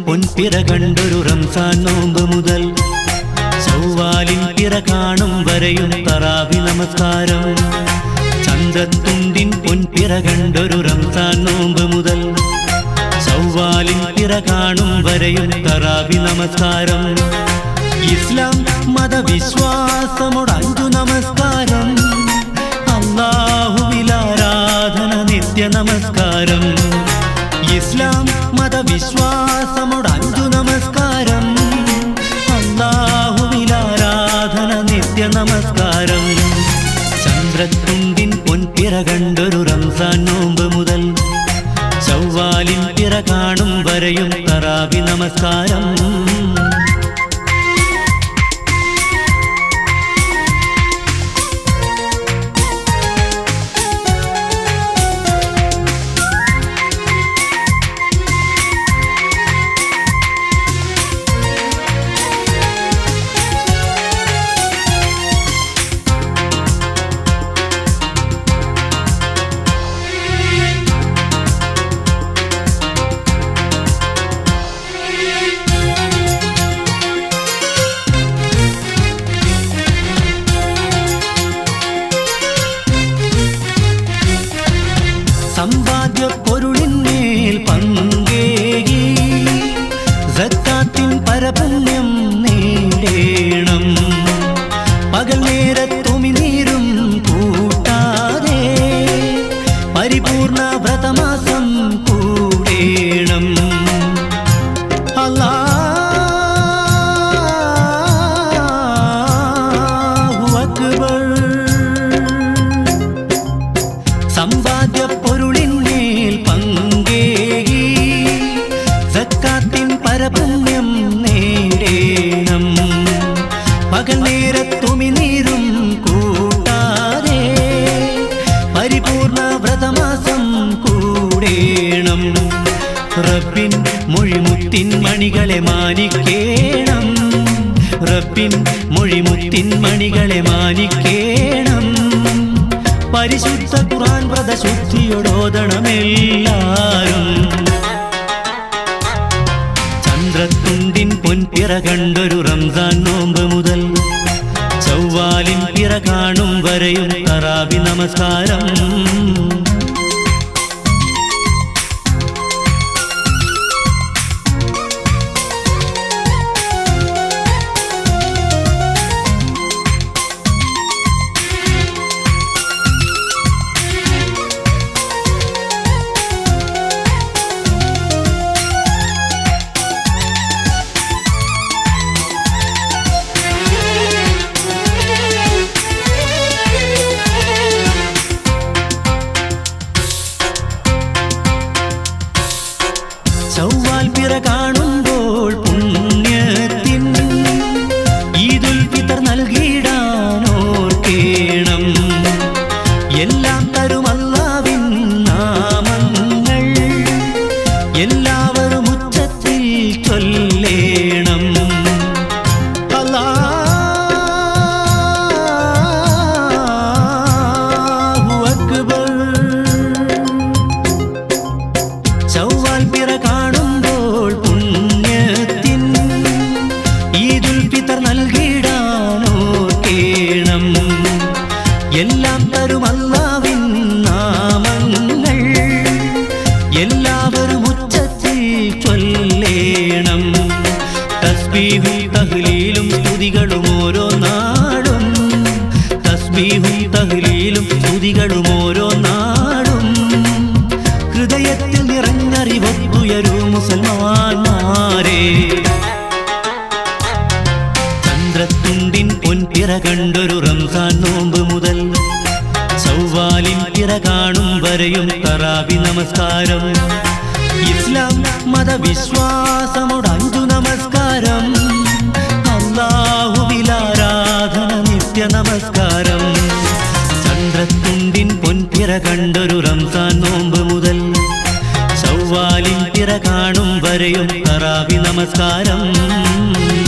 പൊൻപിറ കണ്ടൊരു റംസാൻ നോമ്പ് മുതൽ ചൊവ്വാലിൻ പിറ കാണും വരെയും തറാവി നമസ്കാരം ചന്ദ്രത്തുണ്ടിൻ പൊൻപിറ കണ്ടൊരു റംസാൻ നോമ്പ് മുതൽ ചൊവ്വാലിൻ പിറ കാണും വരെയും തറാവി നമസ്കാരം ഇസ്ലാം മതവിശ്വാസമോട് അഞ്ചു നമസ്കാരം അള്ളാഹുവിലാരാധന നിത്യ നമസ്കാരം ഇസ്ലാം മതവിശ്വാസമോട് അഞ്ചു നമസ്കാരം അള്ളാഹുവിലാരാധന നിത്യ നമസ്കാരം ചന്ദ്രത്തുണ്ടിൻ പൊൻപിറ കണ്ടൊരു റംസാൻ നോമ്പ് മുതൽ ചൊവ്വാലിൻ പിറ കാണും വരെയും തറാവി നമസ്കാരം സമ്പാദ്യ പൊരുളിന്മേൽ പങ്കേകി സക്കാത്തിൻ പരപുണ്യം നേടേണം പകൽ നേരത്തുമിനീരും കൂട്ടാതെ പരിപൂർണ വ്രതമാസം കൂടേണം അല്ലാഹു അക്ബർ സമ്പാദ്യ പൊരുളിന്മേൽ പങ്കേകി സക്കാത്തിൻ പരപുണ്യം നേടേണം പകൽ നേരത്തുമിനീരും കൂട്ടാതെ പരിപൂർണ വ്രതമാസം കൂടേണം റബ്ബിൻ മൊഴിമുത്തിൻ മണികളെ മാനിക്കേണം റബ്ബിൻ മൊഴിമുത്തിൻ മണികളെ മാനിക്കേണം പരിശുദ്ധ ഖുർആൻ വ്രതശുദ്ധിയോടോദണമെല്ലാരും ചന്ദ്രത്തുണ്ടിൻ പൊൻപിറ കണ്ടൊരു റംസാൻ നോമ്പ് മുതൽ ചൊവ്വാലിൻ പിറ കാണും വരെയും തറാവി നമസ്കാരം ചൊവ്വാൽ പിറ കാണുമ്പോൾ പുണ്യത്തിൻ ഈദുൽ ഫിത്തർ നൽകിയിടാനോർക്കേണം എല്ലാം തരുമല്ലാവിൻ നാമങ്ങൾ എല്ലാവരും ഉച്ചത്തിൽ ചൊല്ലേണം അല്ലാഹു അക്ബർ ചൊവ്വാൽ പിറ കാണുമ്പോൾ പുണ്യത്തിൻ ഈദുൽ ഫിത്തർ നൽകിയിടാനോർക്കേണം എല്ലാം തരുമല്ലാവിൻ നാമങ്ങൾ എല്ലാവരും ഉച്ചത്തിൽ ചൊല്ലേണം തസ്ബീഹും തഹ്ലീലും സ്തുതികളും ഓരോ നാടും തസ്ബീഹും തഹ്ലീലും സ്തുതികളും ഓരോ നാടും ഹൃദയത്തിൽ നിറഞ്ഞറിവൊത്തുയരൂ മുസൽമാന്മാരെ ചന്ദ്രത്തുണ്ടിൻ പൊൻപിറ കണ്ടൊരു റംസാൻ നോമ്പ് മുതൽ ചൊവ്വാലിൻ പിറ കാണും വരെയും തറാവി നമസ്കാരം ഇസ്ലാം മതവിശ്വാസമോട് അഞ്ചു നമസ്കാരം അള്ളാഹുവിലാരാധന നിത്യ നമസ്കാരം ചന്ദ്രത്തുണ്ടിൻ പൊൻപിറ കണ്ടൊരു റംസാൻ നോമ്പ് മുതൽ ചൊവ്വാലിൻ പിറ കാണും വരെയും തറാവി നമസ്കാരം